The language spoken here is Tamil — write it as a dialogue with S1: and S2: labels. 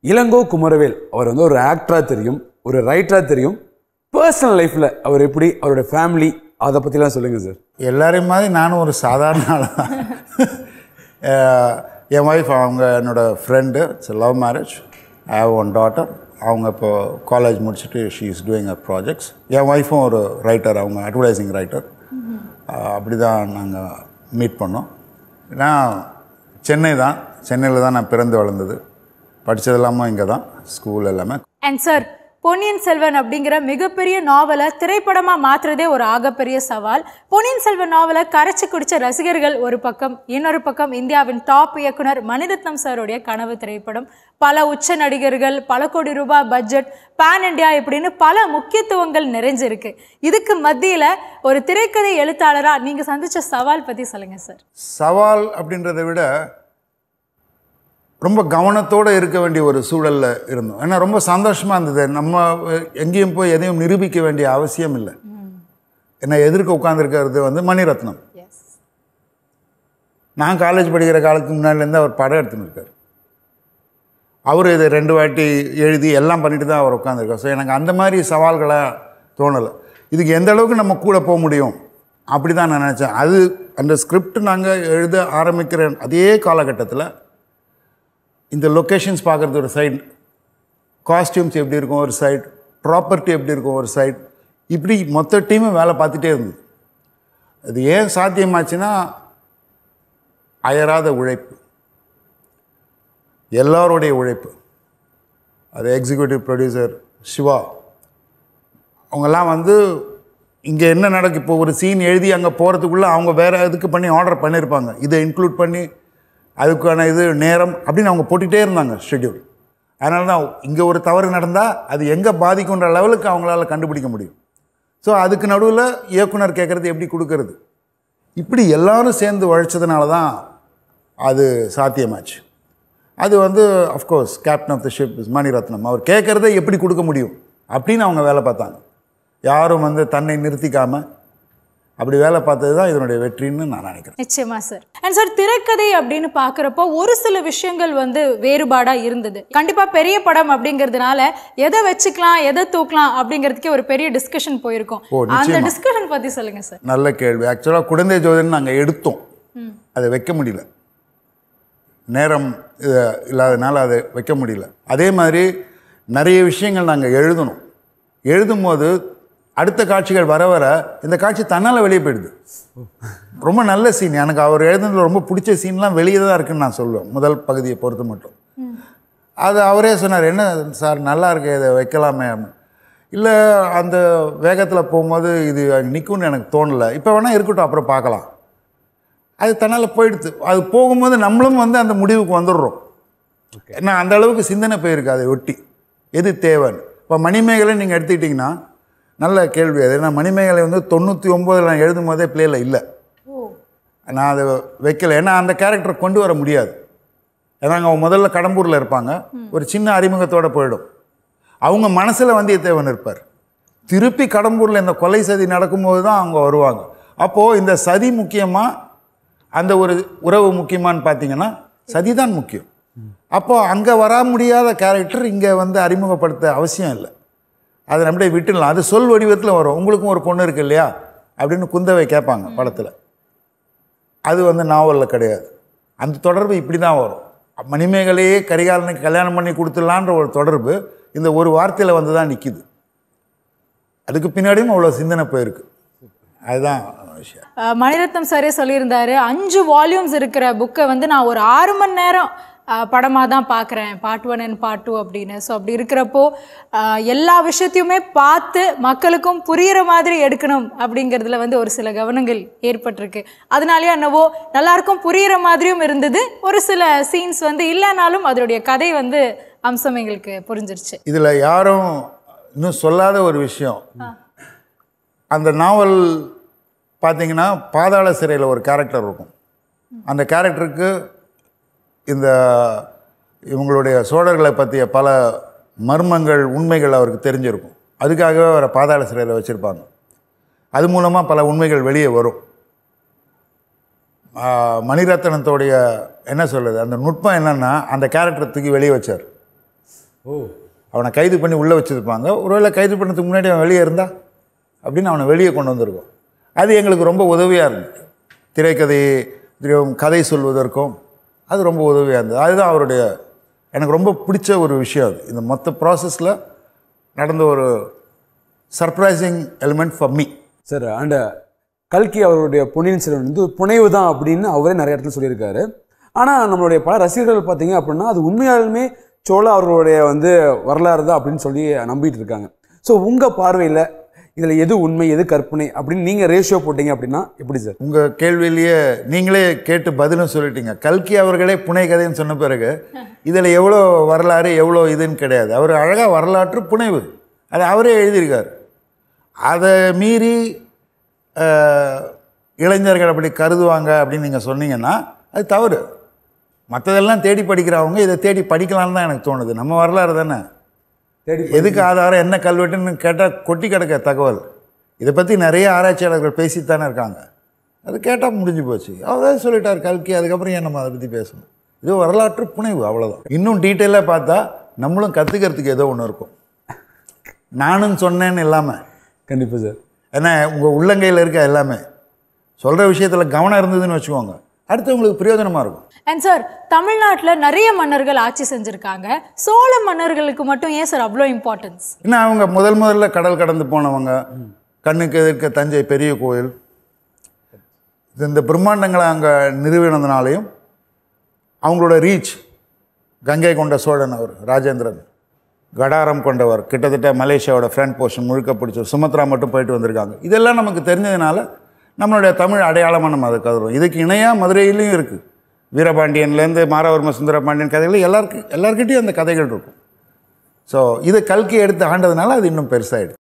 S1: இளங்கோ குமரவேல் அவர் வந்து ஒரு ஆக்டராக தெரியும் ஒரு ரைட்டராக தெரியும் பர்சனல் லைஃப்பில் அவர் எப்படி அவருடைய ஃபேமிலி அதை பற்றிலாம் சொல்லுங்கள் சார்
S2: எல்லாரையும் மாதிரி நானும் ஒரு சாதாரண ஆள் தான் அஹ் என் ஒய்ஃப் அவங்க என்னோட friend it's love marriage I have one daughter அவங்க இப்போ காலேஜ் முடிச்சுட்டு she is doing a projects என் ஒய்ஃபும் ஒரு ரைட்டர் அவங்க அட்வர்டைசிங் ரைட்டர் அப்படி தான் நாங்கள் மீட் பண்ணோம் நான் சென்னை தான் சென்னையில் தான் நான் பிறந்து வளர்ந்தது படித்தது எல்லாமே இங்கே தான் ஸ்கூல் எல்லாமே
S3: அண்ட் சார் பொன்னியின் செல்வன் அப்படிங்கிற மிகப்பெரிய நாவலை திரைப்படமா மாத்துறதே ஒரு ஆகப்பெரிய சவால் பொன்னியின் செல்வன் நாவலை கரைச்சு குடிச்ச ரசிகர்கள் ஒரு பக்கம் இன்னொரு பக்கம் இந்தியாவின் டாப் இயக்குனர் மணிரத்னம் சாருடைய கனவு திரைப்படம் பல உச்ச நடிகர்கள் பல கோடி ரூபாய் பட்ஜெட் பேன் இண்டியா இப்படின்னு பல முக்கியத்துவங்கள் நிறைஞ்சிருக்கு இதுக்கு மத்தியில ஒரு திரைக்கதை எழுத்தாளரா நீங்க சந்திச்ச சவால் பத்தி சொல்லுங்க சார்
S2: சவால் அப்படின்றத விட ரொம்ப கவனத்தோடு இருக்க வேண்டிய ஒரு சூழலில் இருந்தோம் ஏன்னா ரொம்ப சந்தோஷமாக இருந்தது நம்ம எங்கேயும் போய் எதையும் நிரூபிக்க வேண்டிய அவசியம் இல்லை என்னை எதிர்க்க உட்காந்துருக்கிறது வந்து மணிரத்னம்
S3: எஸ்
S2: நான் காலேஜ் படிக்கிற காலத்துக்கு முன்னாடிலேருந்து அவர் படம் எடுத்துன்னு இருக்கார் அவர் இதை ரெண்டு வாட்டி எழுதி எல்லாம் பண்ணிட்டு தான் அவர் உட்காந்துருக்கார் ஸோ எனக்கு அந்த மாதிரி சவால்களாக தோணலை இதுக்கு எந்த அளவுக்கு நம்ம கூட போக முடியும் அப்படி தான் நான் நினச்சேன் அது அந்த ஸ்கிரிப்ட் நாங்கள் எழுத ஆரம்பிக்கிற அதே காலகட்டத்தில் இந்த லொக்கேஷன்ஸ் பார்க்குறது ஒரு சைடு காஸ்டியூம்ஸ் எப்படி இருக்கும் ஒரு சைடு ப்ராப்பர்ட்டி எப்படி இருக்கும் ஒரு சைடு இப்படி மொத்த டீமும் வேலை பார்த்துட்டே இருந்தது அது ஏன் சாத்தியமாச்சுன்னா அயராத உழைப்பு எல்லாருடைய உழைப்பு அது எக்ஸிக்யூட்டிவ் ப்ரொடியூசர் சிவா அவங்கெல்லாம் வந்து இங்கே என்ன நடக்கு இப்போ ஒரு சீன் எழுதி அங்கே போகிறதுக்குள்ளே அவங்க வேறு இதுக்கு பண்ணி ஆர்டர் பண்ணியிருப்பாங்க இதை இன்க்ளூட் பண்ணி அதுக்கான இது நேரம் அப்படின்னு அவங்க போட்டுகிட்டே இருந்தாங்க ஷெட்யூல் அதனால தான் இங்கே ஒரு தவறு நடந்தால் அது எங்கே பாதிக்குன்ற லெவலுக்கு அவங்களால கண்டுபிடிக்க முடியும் ஸோ அதுக்கு நடுவில் இயக்குனர் கேட்குறது எப்படி கொடுக்கறது இப்படி எல்லாரும் சேர்ந்து உழைச்சதுனால தான் அது சாத்தியமாச்சு அது வந்து of course captain of the ship is Maniratnam அவர் கேட்குறதை எப்படி கொடுக்க முடியும் அப்படின்னு அவங்க வேலை பார்த்தாங்க யாரும் வந்து தன்னை நிறுத்திக்காம அப்படி வேலை பார்த்தது தான் இதனுடைய வெற்றின்னு நான் நினைக்கிறேன்
S3: நிச்சயமா சார் அண்ட் சார் திரைக்கதை அப்படின்னு பார்க்குறப்போ ஒரு சில விஷயங்கள் வந்து வேறுபாடா இருந்தது கண்டிப்பா பெரிய படம் அப்படிங்கிறதுனால எதை வச்சுக்கலாம் எதை தூக்கலாம் அப்படிங்கிறதுக்கே ஒரு பெரிய டிஸ்கஷன் போயிருக்கும்
S2: ஓ,
S3: அந்த
S2: நிச்சயமா.
S3: டிஸ்கஷன் பத்தி சொல்லுங்க சார்
S2: நல்ல கேள்வி ஆக்சுவலாக குழந்தை ஜோதின்னு நாங்கள் எடுத்தோம் அதை வைக்க முடியல நேரம் இது இல்லாதனால அதை வைக்க முடியல அதே மாதிரி நிறைய விஷயங்கள் நாங்கள் எழுதணும் எழுதும்போது அடுத்த காட்சிகள் வர வர இந்த காட்சி தன்னால் வெளியே போயிடுது ரொம்ப நல்ல சீன் எனக்கு அவர் எழுதுனதுல ரொம்ப பிடிச்ச சீன்லாம் வெளியே தான் இருக்குன்னு நான் சொல்லுவேன் முதல் பகுதியை பொறுத்து மட்டும் அது அவரே சொன்னார் என்ன சார் நல்லா இருக்கு இதை வைக்கலாமே இல்லை அந்த வேகத்தில் போகும்போது இது நிற்கும்னு எனக்கு தோணலை இப்போ வேணால் இருக்கட்டும் அப்புறம் பார்க்கலாம் அது தன்னால் போயிடுது அது போகும்போது நம்மளும் வந்து அந்த முடிவுக்கு வந்துடுறோம் ஏன்னா அந்த அளவுக்கு சிந்தனை போயிருக்கு அதை ஒட்டி எது தேவைன்னு இப்போ மணிமேகலை நீங்கள் எடுத்துக்கிட்டிங்கன்னா நல்ல கேள்வி அது ஏன்னா மணிமேகலை வந்து தொண்ணூற்றி ஒம்போதில் நான் எழுதும் போதே பிளேயில் இல்லை நான் அதை வைக்கல ஏன்னா அந்த கேரக்டரை கொண்டு வர முடியாது ஏன்னா அவங்க முதல்ல கடம்பூரில் இருப்பாங்க ஒரு சின்ன அறிமுகத்தோட போயிடும் அவங்க மனசில் வந்தியத்தேவன் இருப்பார் திருப்பி கடம்பூரில் இந்த கொலை சதி நடக்கும்போது தான் அவங்க வருவாங்க அப்போது இந்த சதி முக்கியமாக அந்த ஒரு உறவு முக்கியமான்னு பார்த்தீங்கன்னா சதி தான் முக்கியம் அப்போ அங்கே வர முடியாத கேரக்டர் இங்கே வந்து அறிமுகப்படுத்த அவசியம் இல்லை அதை நம்மளே விட்டுடலாம் அது சொல் வடிவத்தில் வரும் உங்களுக்கும் ஒரு பொண்ணு இருக்கு இல்லையா அப்படின்னு குந்தவை கேட்பாங்க படத்தில் அது வந்து நாவலில் கிடையாது அந்த தொடர்பு இப்படி தான் வரும் மணிமேகலையே கரிகாலனுக்கு கல்யாணம் பண்ணி கொடுத்துடலான்ற ஒரு தொடர்பு இந்த ஒரு வார்த்தையில் வந்து தான் நிற்கிது அதுக்கு பின்னாடியும் அவ்வளோ சிந்தனை போயிருக்கு அதுதான் விஷயம்
S3: அஹ் மணிரத்னம் சாரே சொல்லியிருந்தாரு அஞ்சு வால்யூம்ஸ் இருக்கிற புக்கை வந்து நான் ஒரு ஆறு மணி நேரம் படமாக தான் பார்க்குறேன் part one and part two அப்படின்னு ஸோ அப்படி இருக்கிறப்போ அஹ், எல்லா விஷயத்தையுமே பார்த்து மக்களுக்கும் புரியிற மாதிரி எடுக்கணும் அப்படிங்கிறதுல வந்து ஒரு சில கவனங்கள் ஏற்பட்டிருக்கு அதனாலயே என்னவோ எல்லாருக்கும் புரியிற மாதிரியும் இருந்தது ஒரு சில சீன்ஸ் வந்து இல்லைனாலும் அதனுடைய கதை வந்து அம்சம் எங்களுக்கு புரிஞ்சிருச்சு
S2: இதில் யாரும் இன்னும் சொல்லாத ஒரு விஷயம் அந்த நாவல் பார்த்தீங்கன்னா பாதாள சிறையில் ஒரு கேரக்டர் இருக்கும் அந்த கேரக்டருக்கு இந்த இவங்களுடைய சோழர்களை பற்றிய பல மர்மங்கள் உண்மைகள் அவருக்கு தெரிஞ்சிருக்கும் அதுக்காகவே அவரை பாதாள சிறையில் வச்சுருப்பாங்க அது மூலமாக பல உண்மைகள் வெளியே வரும் ஆஹ் மணிரத்னத்தோடைய என்ன சொல்லுது அந்த நுட்பம் என்னன்னா அந்த கேரக்டரை தூக்கி வெளியே வச்சார்
S1: ஓ
S2: அவனை கைது பண்ணி உள்ளே வச்சுருப்பாங்க ஒருவேளை கைது பண்ணதுக்கு முன்னாடி அவன் வெளியே இருந்தா அப்படின்னு அவனை வெளியே கொண்டு வந்திருக்கோம் அது எங்களுக்கு ரொம்ப உதவியாக இருந்தது திரைக்கதை திரையும் கதை சொல்வதற்கும் அது ரொம்ப உதவியாக இருந்தது அதுதான் அவருடைய எனக்கு ரொம்ப பிடிச்ச ஒரு விஷயம் அது இந்த மொத்த ப்ராசஸில் நடந்த ஒரு surprising element for me
S1: sir and கல்கி அவருடைய பொன்னியின் செல்வன் வந்து புனைவு தான் அப்படின்னு அவரே நிறைய இடத்துல சொல்லியிருக்காரு ஆனால் நம்மளுடைய பல ரசிகர்கள் பார்த்தீங்க அப்படின்னா அது உண்மையாலுமே சோழ அவர்களுடைய வந்து வரலாறு தான் அப்படின்னு சொல்லி நம்பிட்டு இருக்காங்க ஸோ உங்கள் பார்வையில் இதில் எது உண்மை எது கற்பனை அப்படின்னு நீங்கள் ரேஷியோ போட்டீங்க அப்படின்னா எப்படி சார்
S2: உங்கள் கேள்வியிலேயே நீங்களே கேட்டு பதிலும் சொல்லிட்டீங்க கல்கி அவர்களே புனை கதைன்னு சொன்ன பிறகு இதில் எவ்வளோ வரலாறு எவ்வளோ இதுன்னு கிடையாது அவர் அழகாக வரலாற்று புனைவு அது அவரே எழுதியிருக்கார் அதை மீறி அஹ், இளைஞர்கள் அப்படி கருதுவாங்க அப்படின்னு நீங்கள் சொன்னீங்கன்னா அது தவறு மற்றதெல்லாம் தேடி படிக்கிறவங்க இதை தேடி படிக்கலாம்னு தான் எனக்கு தோணுது நம்ம வரலாறு தானே
S1: தேடி
S2: எதுக்கு ஆதாரம் என்ன கல்வெட்டுன்னு கேட்டால் கொட்டி கிடக்க தகவல் இதை பற்றி நிறைய ஆராய்ச்சியாளர்கள் பேசித்தானே இருக்காங்க அது கேட்டால் முடிஞ்சு போச்சு அவரே சொல்லிட்டார் கல்கி அதுக்கப்புறம் ஏன் நம்ம அதை பற்றி பேசணும் இது வரலாற்று புனைவு அவ்வளோதான் இன்னும் டீட்டெயிலாக பார்த்தா நம்மளும் கற்றுக்கிறதுக்கு ஏதோ ஒன்று இருக்கும் நானும் சொன்னேன்னு இல்லாமல்
S1: கண்டிப்பாக சார்
S2: ஏன்னா உங்கள் உள்ளங்கையில் இருக்க எல்லாமே சொல்கிற விஷயத்தில் கவனம் இருந்ததுன்னு வச்சுக்கோங்க அடுத்தவங்களுக்கு பிரயோஜனமாக இருக்கும்
S3: அண்ட் சார் தமிழ்நாட்டில் நிறைய மன்னர்கள் ஆட்சி செஞ்சுருக்காங்க சோழ மன்னர்களுக்கு மட்டும் ஏன் சார் அவ்வளோ இம்பார்ட்டன்ஸ்
S2: ஏன்னா அவங்க முதல் முதல்ல கடல் கடந்து போனவங்க கண்ணுக்கு எதிர்க்க தஞ்சை பெரிய கோயில் இது இந்த பிரம்மாண்டங்களை அங்கே நிறுவினதுனாலையும் அவங்களோட ரீச் கங்கை கொண்ட சோழன் அவர் ராஜேந்திரன் கடாரம் கொண்டவர் கிட்டத்தட்ட மலேசியாவோட ஃப்ரண்ட் போர்ஷன் முழுக்க பிடிச்சவர் சுமத்ரா மட்டும் போயிட்டு வந்திருக்காங்க இதெல்லாம் நமக்கு தெரிஞ்சதுனால நம்மளுடைய தமிழ் அடையாளமாக நம்ம அதை கருதுறோம் இதுக்கு இணையாக மதுரையிலையும் இருக்குது வீரபாண்டியன்லேருந்து மாரவர்ம சுந்தரபாண்டியன் கதைகள் எல்லாருக்கும் எல்லாருக்கிட்டையும் அந்த கதைகள் இருக்கும் ஸோ இதை கல்கி எடுத்து ஆண்டதுனால அது இன்னும் பெருசாகிடுச்சு